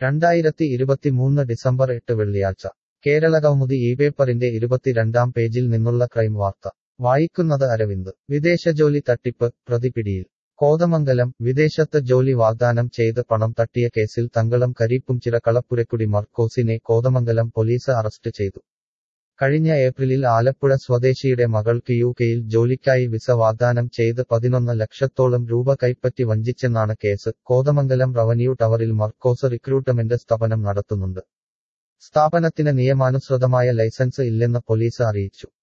രണ്ടായിരത്തി ഇരുപത്തിമൂന്ന് ഡിസംബർ എട്ട് വെള്ളിയാഴ്ച കേരള കൗമുദി ഈ പേപ്പറിന്റെ ഇരുപത്തിരണ്ടാം പേജിൽ നിന്നുള്ള ക്രൈം വാർത്ത വായിക്കുന്നത് അരവിന്ദ് വിദേശജോലി തട്ടിപ്പ് പ്രതി പിടിയിൽ കോതമംഗലം വിദേശത്ത് ജോലി വാഗ്ദാനം ചെയ്ത് പണം തട്ടിയ കേസിൽ തങ്കളം കരീപ്പുംചിറ കളപ്പുരക്കുടി മർക്കോസിനെ കോതമംഗലം പോലീസ് അറസ്റ്റ് ചെയ്തു കഴിഞ്ഞ ഏപ്രിലിൽ ആലപ്പുഴ സ്വദേശിയുടെ മകൾക്ക് യു കെയിൽ ജോലിക്കായി വിസ വാഗ്ദാനം ചെയ്ത് പതിനൊന്ന് ലക്ഷത്തോളം രൂപ കൈപ്പറ്റി വഞ്ചിച്ചെന്നാണ് കേസ് കോതമംഗലം റവന്യൂ ടവറിൽ മർക്കോസ് റിക്രൂട്ട്മെന്റ് സ്ഥാപനം നടത്തുന്നുണ്ട് സ്ഥാപനത്തിന് നിയമാനുസൃതമായ ലൈസൻസ് ഇല്ലെന്ന് പോലീസ് അറിയിച്ചു